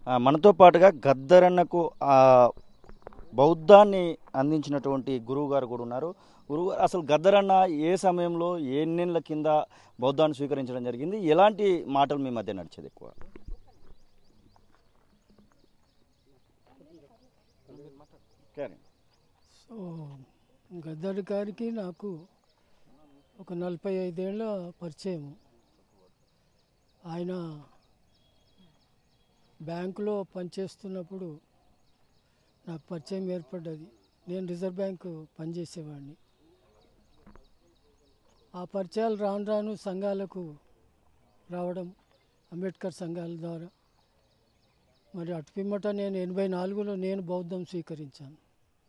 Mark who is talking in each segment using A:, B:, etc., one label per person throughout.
A: ఆ, మనతో పాటుగా గద్దరన్నకు ఆ బౌద్ధాన్ని అందించినటువంటి గురువు గారు కూడా ఉన్నారు గురువు గారు అసలు గద్దరన్న ఏ సమయంలో ఎన్నేళ్ళ కింద బౌద్ధాన్ని స్వీకరించడం జరిగింది ఎలాంటి మాటలు మీ మధ్య నడిచేది ఎక్కువ
B: సో గద్దర్ గారికి నాకు ఒక నలభై ఐదేళ్ల పరిచయం ఆయన బ్యాంకులో పనిచేస్తున్నప్పుడు నాకు పరిచయం ఏర్పడ్డది నేను రిజర్వ్ బ్యాంకు పనిచేసేవాడిని ఆ పరిచయాలు రాను రాను సంఘాలకు రావడం అంబేద్కర్ సంఘాల ద్వారా మరి అటు పిమ్మట నేను ఎనభై నాలుగులో నేను బౌద్ధం స్వీకరించాను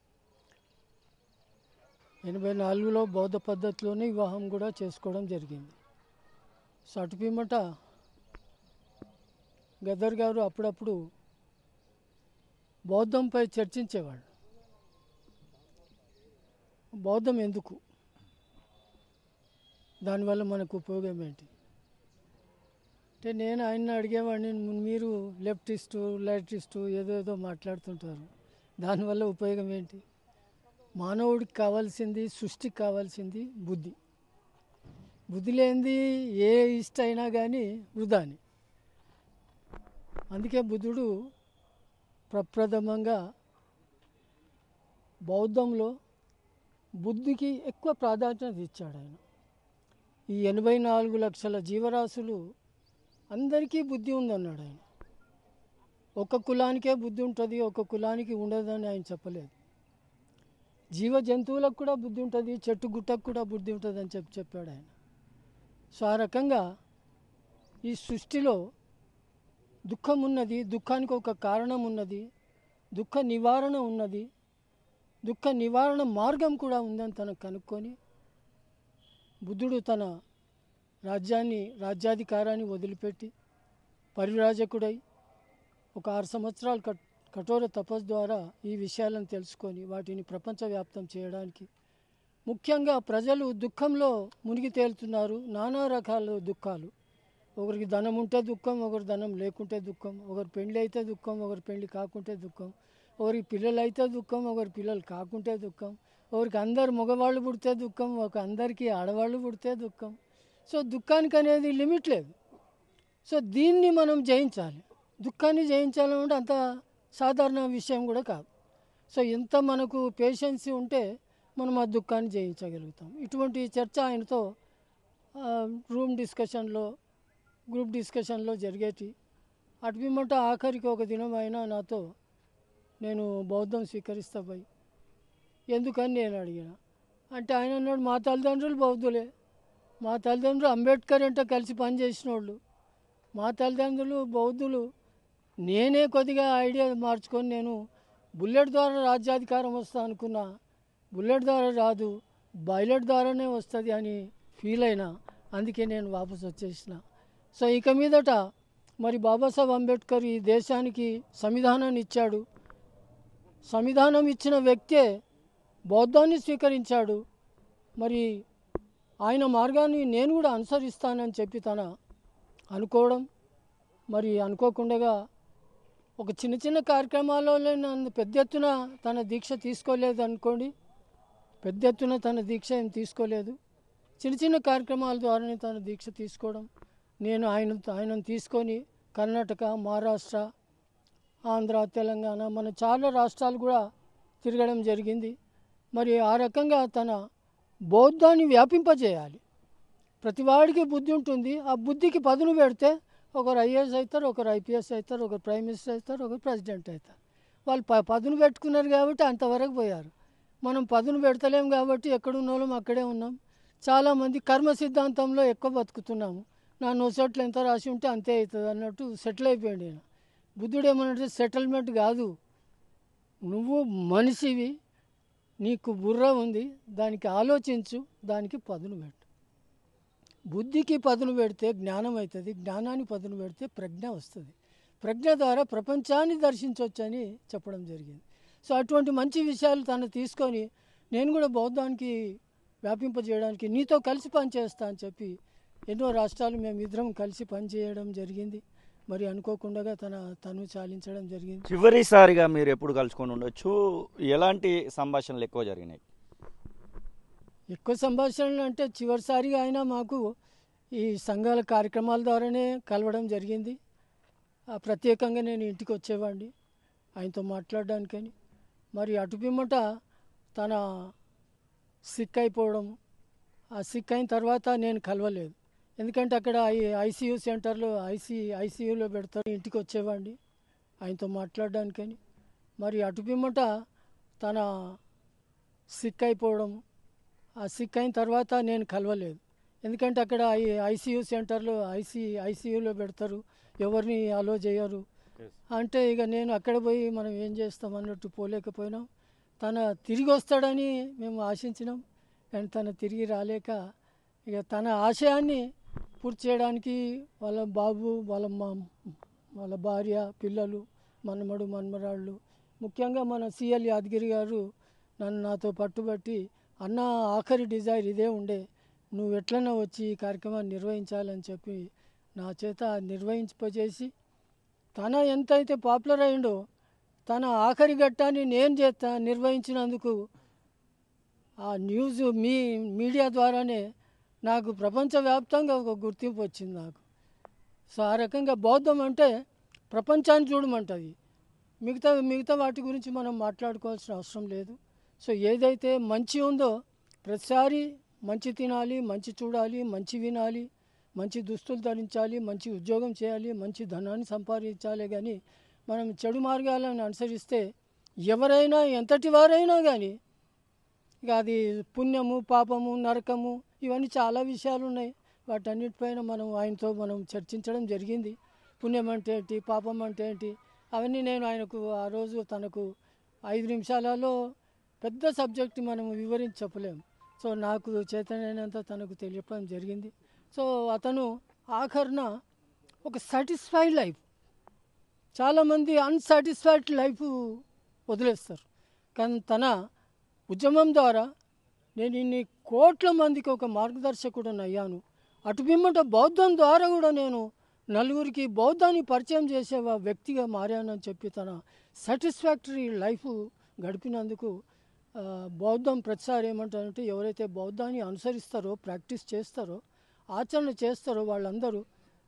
B: ఎనభై నాలుగులో బౌద్ధ పద్ధతిలోనే వివాహం కూడా చేసుకోవడం జరిగింది సో అటు పిమ్మట గద్దర్ గారు అప్పుడప్పుడు బౌద్ధంపై చర్చించేవాడు బౌద్ధం ఎందుకు దానివల్ల మనకు ఉపయోగం ఏంటి అంటే నేను ఆయన అడిగేవాడిని మీరు లెఫ్టిస్టు రైటిస్టు ఏదో ఏదో మాట్లాడుతుంటారు దానివల్ల ఉపయోగం ఏంటి మానవుడికి కావాల్సింది సృష్టికి కావాల్సింది బుద్ధి బుద్ధి లేనిది ఏ ఇష్ట అయినా కానీ వృధాని అందుకే బుద్ధుడు ప్రప్రథమంగా బౌద్ధంలో బుద్ధికి ఎక్కువ ప్రాధాన్యత ఇచ్చాడు ఆయన ఈ ఎనభై నాలుగు లక్షల జీవరాశులు అందరికీ బుద్ధి ఉందన్నాడు ఆయన ఒక కులానికే బుద్ధి ఉంటుంది ఒక కులానికి ఉండదని ఆయన చెప్పలేదు జీవ జంతువులకు కూడా బుద్ధి ఉంటుంది చెట్టు గుట్టకు కూడా బుద్ధి ఉంటుంది అని చెప్పి చెప్పాడు ఆయన సో ఆ రకంగా ఈ సృష్టిలో దుఃఖం ఉన్నది దుఃఖానికి ఒక కారణం ఉన్నది దుఃఖ నివారణ ఉన్నది దుఃఖ నివారణ మార్గం కూడా ఉందని తనకు కనుక్కొని బుద్ధుడు తన రాజ్యాన్ని రాజ్యాధికారాన్ని వదిలిపెట్టి పరివ్రాజకుడై ఒక ఆరు సంవత్సరాలు కట్ కఠోర తపస్సు ద్వారా ఈ విషయాలను తెలుసుకొని వాటిని ప్రపంచవ్యాప్తం చేయడానికి ముఖ్యంగా ప్రజలు దుఃఖంలో మునిగి తేలుతున్నారు నానా రకాల దుఃఖాలు ఒకరికి ధనం ఉంటే దుఃఖం ఒకరి ధనం లేకుంటే దుఃఖం ఒకరి పెళ్లి అయితే దుఃఖం ఒకరి పెళ్లి కాకుంటే దుఃఖం ఒకరికి పిల్లలు అయితే దుఃఖం ఒకరి పిల్లలు కాకుంటే దుఃఖం ఒకరికి అందరు మగవాళ్ళు పుడితే దుఃఖం ఒక అందరికీ ఆడవాళ్ళు పుడితే దుఃఖం సో దుఃఖానికి అనేది లిమిట్ లేదు సో దీన్ని మనం జయించాలి దుఃఖాన్ని జయించాలంటే అంత సాధారణ విషయం కూడా కాదు సో ఎంత మనకు పేషెన్సీ ఉంటే మనం ఆ దుఃఖాన్ని జయించగలుగుతాం ఇటువంటి చర్చ ఆయనతో ఆ, రూమ్ డిస్కషన్లో గ్రూప్ డిస్కషన్లో జరిగేటి అటు పిమ్మట ఆఖరికి ఒక దినం అయినా నాతో నేను బౌద్ధం స్వీకరిస్తా పోయి ఎందుకని నేను అడిగిన అంటే ఆయన అన్నాడు మా తల్లిదండ్రులు బౌద్ధులే మా తల్లిదండ్రులు అంబేద్కర్ అంటే కలిసి పనిచేసిన వాళ్ళు మా తల్లిదండ్రులు బౌద్ధులు నేనే కొద్దిగా ఐడియా మార్చుకొని నేను బుల్లెట్ ద్వారా రాజ్యాధికారం వస్తా అనుకున్నా బుల్లెట్ ద్వారా రాదు బైలెట్ ద్వారానే వస్తుంది అని ఫీల్ అయినా అందుకే నేను వాపస్ వచ్చేసిన సో ఇక మీదట మరి బాబాసాహెబ్ అంబేద్కర్ ఈ దేశానికి సంవిధానాన్ని ఇచ్చాడు సంవిధానం ఇచ్చిన వ్యక్తే బౌద్ధాన్ని స్వీకరించాడు మరి ఆయన మార్గాన్ని నేను కూడా అనుసరిస్తానని చెప్పి తన అనుకోవడం మరి అనుకోకుండా ఒక చిన్న చిన్న కార్యక్రమాలలో నన్ను పెద్ద ఎత్తున తన దీక్ష తీసుకోలేదు అనుకోండి పెద్ద ఎత్తున తన దీక్ష ఏం తీసుకోలేదు చిన్న చిన్న కార్యక్రమాల ద్వారానే తన దీక్ష తీసుకోవడం నేను ఆయన ఆయనను తీసుకొని కర్ణాటక మహారాష్ట్ర ఆంధ్ర తెలంగాణ మన చాలా రాష్ట్రాలు కూడా తిరగడం జరిగింది మరి ఆ రకంగా తన బౌద్ధాన్ని వ్యాపింపజేయాలి ప్రతివాడికి బుద్ధి ఉంటుంది ఆ బుద్ధికి పదును పెడితే ఒకరు ఐఏఎస్ అవుతారు ఒకరు ఐపీఎస్ అవుతారు ఒకరు ప్రైమ్ మినిస్టర్ అవుతారు ఒకరు ప్రెసిడెంట్ అవుతారు వాళ్ళు ప పదును పెట్టుకున్నారు కాబట్టి అంతవరకు పోయారు మనం పదును పెడతలేం కాబట్టి ఎక్కడున్న వాళ్ళం అక్కడే ఉన్నాం చాలామంది కర్మ సిద్ధాంతంలో ఎక్కువ బతుకుతున్నాము నా నోసెట్లు ఎంత రాసి ఉంటే అంతే అవుతుంది అన్నట్టు సెటిల్ అయిపోయాడు ఈయన బుద్ధుడు ఏమన్నట్టు సెటిల్మెంట్ కాదు నువ్వు మనిషివి నీకు బుర్ర ఉంది దానికి ఆలోచించు దానికి పదును పెట్టు బుద్ధికి పదును పెడితే జ్ఞానం అవుతుంది జ్ఞానానికి పదును పెడితే ప్రజ్ఞ వస్తుంది ప్రజ్ఞ ద్వారా ప్రపంచాన్ని దర్శించవచ్చు అని చెప్పడం జరిగింది సో అటువంటి మంచి విషయాలు తను తీసుకొని నేను కూడా బౌద్ధానికి వ్యాపింపజేయడానికి నీతో కలిసి పనిచేస్తా అని చెప్పి ఎన్నో రాష్ట్రాలు మేము ఇద్దరం కలిసి పనిచేయడం జరిగింది మరి అనుకోకుండా తన తను చాలించడం జరిగింది
A: చివరిసారిగా మీరు ఎప్పుడు కలుసుకొని ఉండొచ్చు ఎలాంటి సంభాషణలు ఎక్కువ జరిగినాయి
B: ఎక్కువ సంభాషణలు అంటే చివరిసారిగా ఆయన మాకు ఈ సంఘాల కార్యక్రమాల ద్వారానే కలవడం జరిగింది ఆ ప్రత్యేకంగా నేను ఇంటికి వచ్చేవాడిని ఆయనతో మాట్లాడడానికని మరి అటు పిమ్మట తన సిక్ అయిపోవడం ఆ సిక్ అయిన తర్వాత నేను కలవలేదు ఎందుకంటే అక్కడ ఈ ఐసీయూ సెంటర్లో ఐసీ ఐసీయూలో పెడతారు ఇంటికి వచ్చేవాడిని ఆయనతో మాట్లాడడానికని మరి అటు పిమ్మట తన సిక్ అయిపోవడం ఆ సిక్ అయిన తర్వాత నేను కలవలేదు ఎందుకంటే అక్కడ ఈ ఐసీయూ సెంటర్లో ఐసీ ఐసీయూలో పెడతారు ఎవరిని అలో చేయరు అంటే ఇక నేను అక్కడ పోయి మనం ఏం చేస్తాం అన్నట్టు పోలేకపోయినాం తన తిరిగి వస్తాడని మేము ఆశించినాం కానీ తన తిరిగి రాలేక ఇక తన ఆశయాన్ని పూర్తి చేయడానికి వాళ్ళ బాబు వాళ్ళ మా వాళ్ళ భార్య పిల్లలు మన్మడు మన్మరాళ్ళు ముఖ్యంగా మన సిఎల్ యాదగిరి గారు నన్ను నాతో పట్టుబట్టి అన్న ఆఖరి డిజైర్ ఇదే ఉండే నువ్వు ఎట్లన్నా వచ్చి ఈ కార్యక్రమాన్ని నిర్వహించాలని చెప్పి నా చేత నిర్వహింపజేసి తన ఎంతైతే పాపులర్ అయిండో తన ఆఖరి ఘట్టాన్ని నేను చేస్తా నిర్వహించినందుకు ఆ న్యూస్ మీ మీడియా ద్వారానే నాకు ప్రపంచవ్యాప్తంగా ఒక గుర్తింపు వచ్చింది నాకు సో ఆ రకంగా బౌద్ధం అంటే ప్రపంచాన్ని చూడమంటుంది మిగతా మిగతా వాటి గురించి మనం మాట్లాడుకోవాల్సిన అవసరం లేదు సో ఏదైతే మంచి ఉందో ప్రతిసారి మంచి తినాలి మంచి చూడాలి మంచి వినాలి మంచి దుస్తులు ధరించాలి మంచి ఉద్యోగం చేయాలి మంచి ధనాన్ని సంపాదించాలి కానీ మనం చెడు మార్గాలను అనుసరిస్తే ఎవరైనా ఎంతటి వారైనా కానీ ఇక అది పుణ్యము పాపము నరకము ఇవన్నీ చాలా విషయాలు ఉన్నాయి వాటన్నిటిపైన మనం ఆయనతో మనం చర్చించడం జరిగింది పుణ్యం అంటే ఏంటి పాపం అంటే ఏంటి అవన్నీ నేను ఆయనకు ఆ రోజు తనకు ఐదు నిమిషాలలో పెద్ద సబ్జెక్ట్ మనం వివరించి చెప్పలేము సో నాకు చేతనైనంత తనకు తెలియడం జరిగింది సో అతను ఆఖరణ ఒక సాటిస్ఫైడ్ లైఫ్ చాలామంది అన్సాటిస్ఫైడ్ లైఫ్ వదిలేస్తారు కానీ తన ఉద్యమం ద్వారా నేను ఇన్ని కోట్ల మందికి ఒక మార్గదర్శకుడు అయ్యాను అటు పిమ్మట బౌద్ధం ద్వారా కూడా నేను నలుగురికి బౌద్ధాన్ని పరిచయం చేసే వా- వ్యక్తిగా మారానని చెప్పి తన సాటిస్ఫాక్టరీ లైఫ్ గడిపినందుకు ఆ, బౌద్ధం ప్రతిసారి ఏమంటారంటే ఎవరైతే బౌద్ధాన్ని అనుసరిస్తారో ప్రాక్టీస్ చేస్తారో ఆచరణ చేస్తారో వాళ్ళందరూ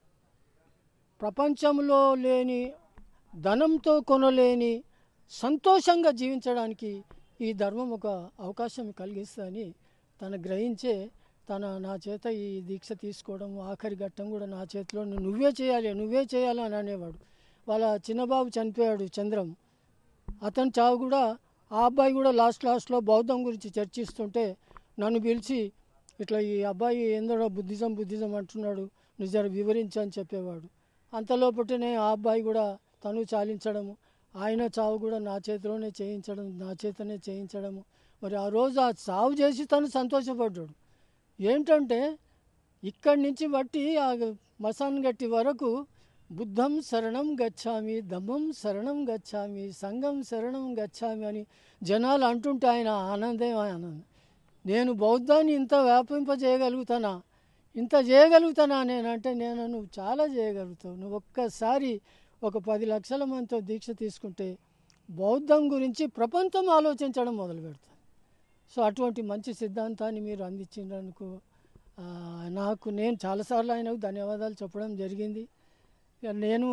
B: ప్రపంచంలో లేని ధనంతో కొనలేని సంతోషంగా జీవించడానికి ఈ ధర్మం ఒక అవకాశం కలిగిస్తుందని తను గ్రహించే తన నా చేత ఈ దీక్ష తీసుకోవడం ఆఖరి ఘట్టం కూడా నా చేతిలో నువ్వే చేయాలి నువ్వే చేయాలి అని అనేవాడు వాళ్ళ చిన్నబాబు చనిపోయాడు చంద్రం అతని చావు కూడా ఆ అబ్బాయి కూడా లాస్ట్ లాస్ట్లో బౌద్ధం గురించి చర్చిస్తుంటే నన్ను పిలిచి ఇట్లా ఈ అబ్బాయి ఏందో బుద్ధిజం బుద్ధిజం అంటున్నాడు నువ్వు జర వివరించని చెప్పేవాడు అంతలోపటినే ఆ అబ్బాయి కూడా తను చాలించడము ఆయన చావు కూడా నా చేతిలోనే చేయించడం నా చేతనే చేయించడము మరి ఆ రోజు ఆ చావు చేసి తను సంతోషపడ్డాడు ఏంటంటే ఇక్కడి నుంచి బట్టి ఆ మసాన్ గట్టి వరకు బుద్ధం శరణం గచ్చామి ధమ్మం శరణం గచ్చామి సంఘం శరణం గచ్చామి అని జనాలు అంటుంటే ఆయన ఆనందే ఆనందం నేను బౌద్ధాన్ని ఇంత వ్యాపింపజేయగలుగుతానా ఇంత చేయగలుగుతానా నేనంటే నేను నువ్వు చాలా చేయగలుగుతావు నువ్వు ఒక్కసారి ఒక పది లక్షల మందితో దీక్ష తీసుకుంటే బౌద్ధం గురించి ప్రపంచం ఆలోచించడం మొదలు పెడతాను సో అటువంటి మంచి సిద్ధాంతాన్ని మీరు అందించినందుకు ఆ, నాకు నేను చాలాసార్లు ఆయనకు ధన్యవాదాలు చెప్పడం జరిగింది ఇక నేను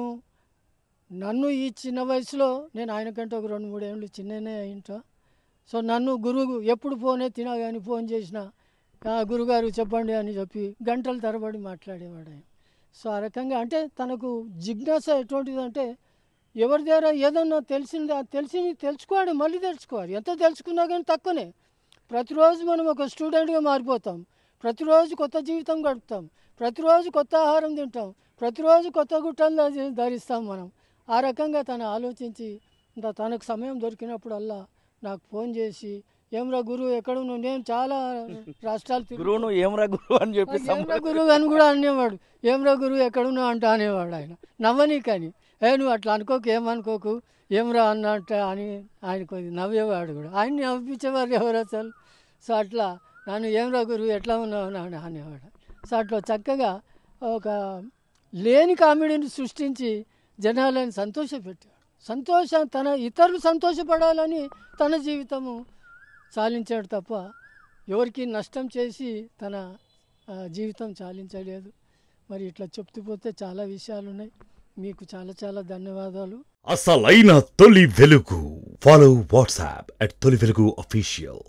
B: నన్ను ఈ చిన్న వయసులో నేను ఆయన కంటే ఒక రెండు మూడు ఏళ్ళు చిన్ననే అయింటా సో నన్ను గురువు ఎప్పుడు ఫోన్ ఎత్తినా కానీ ఫోన్ చేసినా "ఆ, గురుగారు చెప్పండి అని చెప్పి గంటల తరబడి మాట్లాడేవాడు ఆయన సో ఆ రకంగా అంటే తనకు జిజ్ఞాస ఎటువంటిదంటే ఎవరి దగ్గర ఏదన్నా తెలిసింది అది తెలిసింది తెలుసుకోవాలి మళ్ళీ తెలుసుకోవాలి ఎంత తెలుసుకున్నా కానీ తక్కువనే ప్రతిరోజు మనం ఒక స్టూడెంట్గా మారిపోతాం ప్రతిరోజు కొత్త జీవితం గడుపుతాం ప్రతిరోజు కొత్త ఆహారం తింటాం ప్రతిరోజు కొత్త గుట్టలు ధరి- ధరిస్తాం మనం ఆ రకంగా తను ఆలోచించి ఇంకా తనకు సమయం దొరికినప్పుడల్లా నాకు ఫోన్ చేసి ఏమ్రా గురువు ఎక్కడ నువ్వు నేను చాలా రాష్ట్రాలు తిరిగి
A: గురువును ఏమరా గురువు అని చెప్పి
B: ఏమ్రా గురువు అని కూడా అనేవాడు ఏమ్రా గురువు ఎక్కడున్నావు అంట అనేవాడు ఆయన నవ్వని కానీ ఏ నువ్వు అట్లా అనుకోకు ఏమనుకోకు ఏమ్రా అన్న అంట అని ఆయన కొద్ది నవ్వేవాడు కూడా ఆయన్ని నవ్వించేవారు ఎవరు అసలు సో అట్లా నన్ను ఏమ్రా గురువు ఎట్లా ఉన్నావు అని అనేవాడు సో అట్లా చక్కగా ఒక లేని కామెడీని సృష్టించి జనాలను సంతోషపెట్టాడు సంతోషం తన ఇతరులు సంతోషపడాలని తన జీవితము చాలించాడు తప్ప ఎవరికి నష్టం చేసి తన ఆ, జీవితం చాలించలేదు మరి ఇట్లా చెప్తూ పోతే చాలా విషయాలు ఉన్నాయి మీకు చాలా చాలా ధన్యవాదాలు
C: అసలైన తొలి వెలుగు ఫాలో వాట్సాప్ అట్ తొలి వెలుగు అఫీషియల్